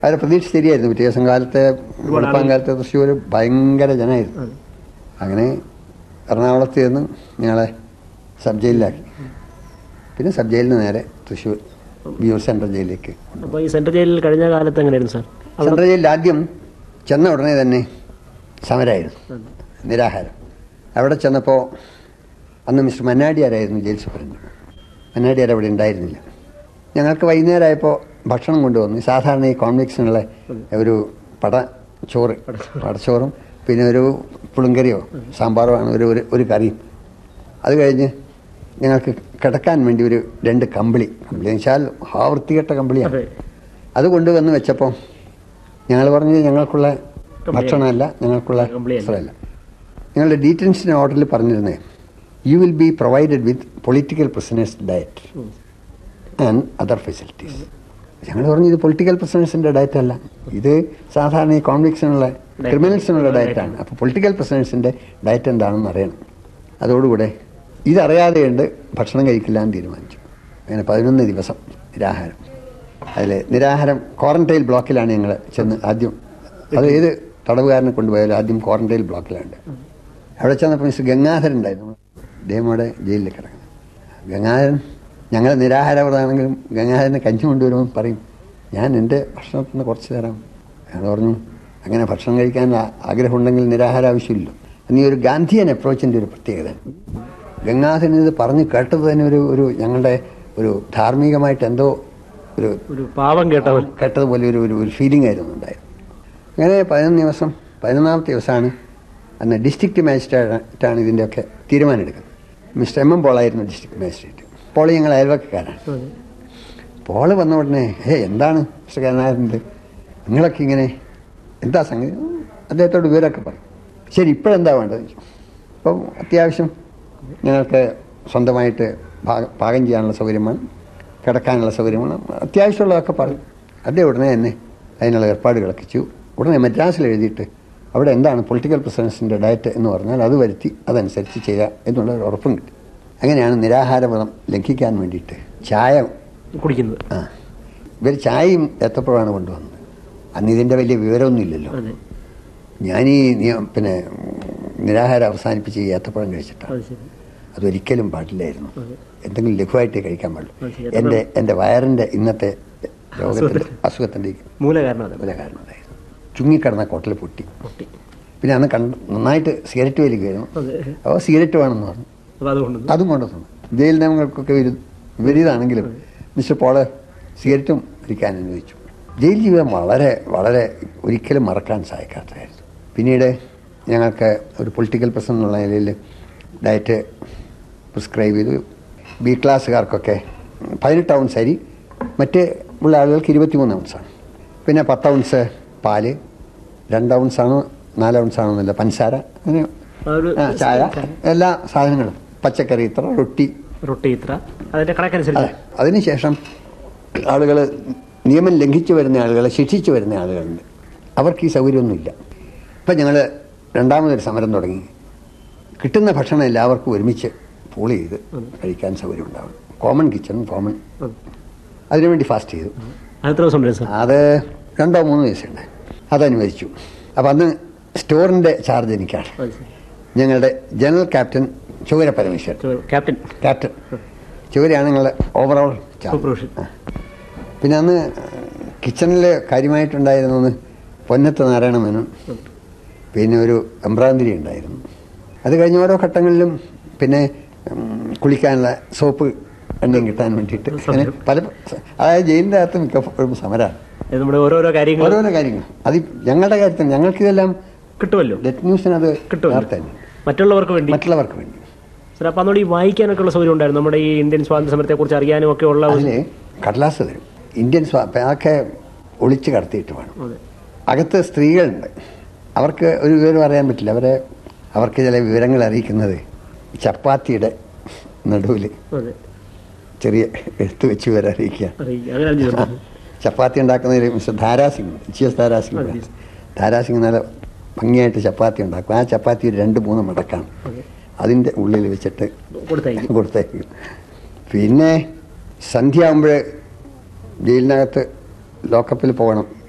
അവരെ പ്രതീക്ഷ ശരിയായിരുന്നു പിറ്റേ ദിവസം കാലത്തെ വെളുപ്പാൻ കാലത്തെ തൃശ്ശൂർ ഭയങ്കര ജനമായിരുന്നു അങ്ങനെ എറണാകുളത്ത് ചെന്ന് ഞങ്ങളെ സബ് ജയിലിലാക്കി പിന്നെ സബ് ജയിലിൽ നിന്ന് നേരെ തൃശ്ശൂർ വിയൂർ സെൻട്രൽ ജയിലിലേക്ക് അപ്പോൾ ഈ സെൻട്രൽ ജയിലിൽ കഴിഞ്ഞ കാലത്ത് എങ്ങനെയായിരുന്നു സാർ സെൻട്രൽ ജയിലിൽ ആദ്യം ചെന്ന ഉടനെ തന്നെ സമരമായിരുന്നു നിരാഹാരം അവിടെ ചെന്നപ്പോൾ അന്ന് മിസ്റ്റർ മന്നാടിയാരായിരുന്നു ജയിൽ സൂപ്രണ്ട് മന്നാടിയാർ അവിടെ ഉണ്ടായിരുന്നില്ല ഞങ്ങൾക്ക് വൈകുന്നേരമായപ്പോൾ ഭക്ഷണം കൊണ്ടുവന്നു സാധാരണ ഈ കോൺവെക്സിനുള്ള ഒരു പട ചോറ് പടച്ചോറും പിന്നെ ഒരു പുളുങ്കറിയോ സാമ്പാറോ ആണ് ഒരു ഒരു- ഒരു കറിയും അത് കഴിഞ്ഞ് ഞങ്ങൾക്ക് കിടക്കാൻ വേണ്ടി ഒരു രണ്ട് കമ്പിളി കമ്പിളി എന്ന് വെച്ചാൽ ആ വൃത്തികെട്ട കമ്പിളിയാണ് അതെ അത് കൊണ്ടുവന്ന് വെച്ചപ്പോൾ ഞങ്ങൾ പറഞ്ഞത് ഞങ്ങൾക്കുള്ള ഭക്ഷണമല്ല ഞങ്ങൾക്കുള്ള കമ്പിളിയല്ല. വസ്ത്രമല്ല ഞങ്ങളുടെ ഡീറ്റൻഷൻ ഓർഡറിൽ പറഞ്ഞിരുന്നേ you will be provided with political prisoners diet and other facilities ഞങ്ങൾ പറഞ്ഞു ഇത് പൊളിറ്റിക്കൽ പ്രിസണേഴ്സിൻ്റെ ഡയറ്റ് അല്ല ഇത് സാധാരണ ഈ കോൺവിക്സിനുള്ള ക്രിമിനൽസിനുള്ള ഡയറ്റാണ് അപ്പോൾ പൊളിറ്റിക്കൽ പ്രിസണേഴ്സിൻ്റെ ഡയറ്റ് എന്താണെന്ന് അറിയണം അതോടുകൂടെ ഇതറിയാതെയുണ്ട് ഭക്ഷണം കഴിക്കില്ല എന്ന് തീരുമാനിച്ചു അങ്ങനെ പതിനൊന്ന് ദിവസം നിരാഹാരം അതിൽ നിരാഹാരം ക്വാറന്റൈൻ ബ്ലോക്കിലാണ് ഞങ്ങൾ ചെന്ന് ആദ്യം അത് ഏത് തടവുകാരനെ കൊണ്ടുപോയാലും ആദ്യം ക്വാറന്റൈൻ ബ്ലോക്കിലാണ് അവിടെ ചെന്നപ്പോൾ മിസ്റ്റർ ഗംഗാധരൻ ഉണ്ടായിരുന്നു ദേവയുടെ ജയിലിൽ കിടക്കുന്നത് ഗംഗാധരൻ ഞങ്ങൾ നിരാഹാരവതാണെങ്കിലും ഗംഗാധരനെ കഞ്ഞി കൊണ്ടുവരുമെന്ന് പറയും ഞാൻ എൻ്റെ ഭക്ഷണത്തിൽ നിന്ന് കുറച്ച് തരാം അയാൾ പറഞ്ഞു അങ്ങനെ ഭക്ഷണം കഴിക്കാൻ ആ- ആഗ്രഹമുണ്ടെങ്കിൽ നിരാഹാരം ആവശ്യമില്ലല്ലോ നീ ഒരു ഗാന്ധിയൻ അപ്രോച്ചിൻ്റെ ഒരു പ്രത്യേകത ഗംഗാധരൻ ഇത് പറഞ്ഞു കേട്ടത് തന്നെ ഒരു ഒരു ഞങ്ങളുടെ ഒരു ധാർമ്മികമായിട്ട് എന്തോ ഒരു ഒരു പാവം കേട്ടവൻ കേട്ടതുപോലെ ഒരു ഒരു ഒരു ഫീലിംഗ് ആയിരുന്നു ഉണ്ടായത് അങ്ങനെ പതിനൊന്ന് ദിവസം പതിനൊന്നാമത്തെ ദിവസമാണ് അന്ന് ഡിസ്ട്രിക്ട് മാജിസ്ട്രേറ്റാണ് ഇതിൻ്റെയൊക്കെ തീരുമാനം എടുക്കുന്നത് മിസ്റ്റർ എം എം പോളായിരുന്നു ഡിസ്ട്രിക്ട് മാജിസ്ട്രേറ്റ് പോള് ഞങ്ങൾ അയൽവക്കക്കാരാണ് അതെ. പോള് വന്ന ഉടനെ ഏ എന്താണ് മിസ്റ്റർ കരുണാകരൻ്റെ നിങ്ങളൊക്കെ ഇങ്ങനെ എന്താ സംഗതി ഉം, അദ്ദേഹത്തോട് വിവരമൊക്കെ പറയും ശരി ഇപ്പോഴെന്താ വേണ്ടത് ചോദിച്ചു. അപ്പം അത്യാവശ്യം ഞങ്ങൾക്ക് സ്വന്തമായിട്ട് പാക- പാകം ചെയ്യാനുള്ള സൗകര്യം വേണം കിടക്കാനുള്ള സൗകര്യം വേണം അത്യാവശ്യമുള്ളതൊക്കെ പറയും അദ്ദേഹം ഉടനെ തന്നെ അതിനുള്ള ഏർപ്പാടുകളൊക്കെ ചെയ്തു ഉടനെ മദ്രാസിൽ എഴുതിയിട്ട് അവിടെ എന്താണ് പൊളിറ്റിക്കൽ പ്രസിഡൻസിൻ്റെ ഡയറ്റ് എന്ന് പറഞ്ഞാൽ അത് വരുത്തി അതനുസരിച്ച് ചെയ്യുക എന്നുള്ള ഒരു ഉറപ്പും കിട്ടി അങ്ങനെയാണ് നിരാഹാരവ്രതം ലംഘിക്കാൻ വേണ്ടിയിട്ട് ചായ കുടിക്കുന്നത് ആ ഇവർ ചായയും ഏത്തപ്പഴമാണ് കൊണ്ടുവന്നത് അന്ന് ഇതിൻ്റെ വലിയ വിവരമൊന്നുമില്ലല്ലോ അതെ ഞാൻ ഈ നിയ- പിന്നെ നിരാഹാരം അവസാനിപ്പിച്ച് ഈ ഏത്തപ്പഴം കഴിച്ചിട്ടാണ് അത് ശരി അതൊരിക്കലും പാടില്ലായിരുന്നു അതെ. എന്തെങ്കിലും ലഘുവായിട്ടേ കഴിക്കാൻ പാടുള്ളൂ അത് ശരി. എൻ്റെ എൻ്റെ വയറിൻ്റെ ഇന്നത്തെ രോഗത്തിൻ്റെ അസുഖത്തിന്. അസുഖത്തിൻ്റെ മൂല കാരണം അതെ മൂല കാരണം അതായിരുന്നു ചുങ്ങിക്കിടന്ന കോട്ടൽ പൊട്ടി പൊട്ടി പിന്നെ അന്ന് കണ്ട് നന്നായിട്ട് സിഗരറ്റ് വലിക്കുകയായിരുന്നു അതെ അപ്പോൾ സിഗരറ്റ് വേണമെന്ന് പറഞ്ഞു അപ്പോൾ അതുകൊണ്ട് അതും കൊണ്ടുവന്നു ജയിൽ നിയമങ്ങൾക്കൊക്കെ വിരു വിപരീതമാണെങ്കിലും മിസ്റ്റർ പോള് സിഗരറ്റും വലിക്കാൻ അനുവദിച്ചു ജയിൽ ജീവിതം വളരെ വളരെ ഒരിക്കലും മറക്കാൻ സാധിക്കാത്തതായിരുന്നു പിന്നീട് ഞങ്ങൾക്ക് ഒരു പൊളിറ്റിക്കൽ പ്രശ്നം എന്നുള്ള നിലയിൽ ഡയറ്റ് പ്രിസ്ക്രൈബ് ചെയ്തു ബി ക്ലാസ്സുകാർക്കൊക്കെ പതിനെട്ട് ഔൺസ് അരി മറ്റ് ഉള്ള ആളുകൾക്ക് ഇരുപത്തിമൂന്ന് ഔൺസാണ് പിന്നെ പത്ത് ഔൺസ് പാല് രണ്ട് ഔൺസാണോ നാല് ഔൺസാണോ എന്നല്ല പഞ്ചസാര അങ്ങനെ ആ ഒരു ആ, ചായ എല്ലാ സാധനങ്ങളും പച്ചക്കറി ഇത്ര റൊട്ടി റൊട്ടി ഇത്ര അതിന്റെ കണക്കനുസരിച്ച് അതെ അതിനുശേഷം ആളുകൾ നിയമം ലംഘിച്ചു വരുന്ന ആളുകളെ ശിക്ഷിച്ചു വരുന്ന ആളുകളുണ്ട് അവർക്ക് ഈ സൗകര്യമൊന്നുമില്ല ഇപ്പം ഞങ്ങൾ രണ്ടാമതൊരു സമരം തുടങ്ങി കിട്ടുന്ന ഭക്ഷണം എല്ലാവർക്കും ഒരുമിച്ച് പൂൾ ചെയ്ത് കഴിക്കാൻ സൗകര്യം ഉണ്ടാവും കോമൺ കിച്ചൺ കോമൺ ഉം. അതിനുവേണ്ടി ഫാസ്റ്റ് ചെയ്തു അത് എത്ര ദിവസം വരും സാർ അത് രണ്ടോ മൂന്നോ ദിവസമുണ്ട് അതനുവദിച്ചു അപ്പം അന്ന് സ്റ്റോറിൻ്റെ ചാർജ് എനിക്കാണ് അത് ശരി ഞങ്ങളുടെ ജനറൽ ക്യാപ്റ്റൻ ചുവര പരമേശ്വരൻ ചോ- ക്യാപ്റ്റൻ ക്യാപ്റ്റൻ ചുവരയാണ് ഞങ്ങളുടെ ഓവറോൾ സൂപ്പർവിഷൻ പിന്നെ അന്ന് കിച്ചണിൽ കാര്യമായിട്ടുണ്ടായിരുന്നത് പൊന്നത്ത് നാരായണ മേനോൻ പിന്നെ ഒരു എംബ്രാന്തിരി ഉണ്ടായിരുന്നു അത് കഴിഞ്ഞ ഓരോ ഘട്ടങ്ങളിലും പിന്നെ ഉം, കുളിക്കാനുള്ള സോപ്പ് എണ്ണയും കിട്ടാൻ വേണ്ടിയിട്ട് അങ്ങനെ പല അതായത് ജയിലിൻ്റെ അകത്ത് മിക്കപ്പോഴും സമരമാണ് ഇത് നമ്മുടെ ഓരോരോ കാര്യങ്ങൾ ഓരോരോ കാര്യങ്ങൾ അത് ഞങ്ങളുടെ കാര്യത്തിൽ ഞങ്ങൾക്കിതെല്ലാം കിട്ടുമല്ലോ ലെറ്റ് ന്യൂസിന് അത് കിട്ടുമല്ലോ വാർത്ത തന്നെ മറ്റുള്ളവർക്ക് വേണ്ടി മറ്റുള്ളവർക്ക് വേണ്ടി സാർ അപ്പം അതുകൊണ്ട് ഈ വായിക്കാനൊക്കെ ഉള്ള സൗകര്യം ഉണ്ടായിരുന്നു നമ്മുടെ ഈ ഇന്ത്യൻ സ്വാതന്ത്ര്യ സമരത്തെ കുറിച്ച് അറിയാനും ഒക്കെ ഉള്ള ഒരു- അതിൽ കടലാസ് തരും ഇന്ത്യൻ സ്വാ അതൊക്കെ ഒളിച്ച് കടത്തിയിട്ട് വേണം അതെ അകത്ത് സ്ത്രീകളുണ്ട് അവർക്ക് ഒരു വിവരം അറിയാൻ പറ്റില്ല അവരെ അവർക്ക് ചില വിവരങ്ങൾ അറിയിക്കുന്നത് ചപ്പാത്തിയുടെ നടുവിൽ അതെ ചെറിയ എഴുത്ത് വെച്ച് വിവരം അറിയിക്കുക അറിയിക്കാം. അങ്ങനെ ചെയ്തിട്ടുണ്ട് ചപ്പാത്തി ഉണ്ടാക്കുന്നതിൽ mister Dara Singh G S Dara Singh അതെ. ധാരാസിംഗ് നല്ല ഭംഗിയായിട്ട് ചപ്പാത്തി ഉണ്ടാക്കും ആ ചപ്പാത്തി ഒരു രണ്ട് മൂന്ന് മടക്കാണ് അതെ. അതിൻ്റെ ഉള്ളിൽ വെച്ചിട്ട് കൊടുത്തയക്കും കൊടുത്തേക്കും പിന്നെ സന്ധ്യ ആകുമ്പോൾ ജയിലിനകത്ത് ലോക്കപ്പിൽ പോകണം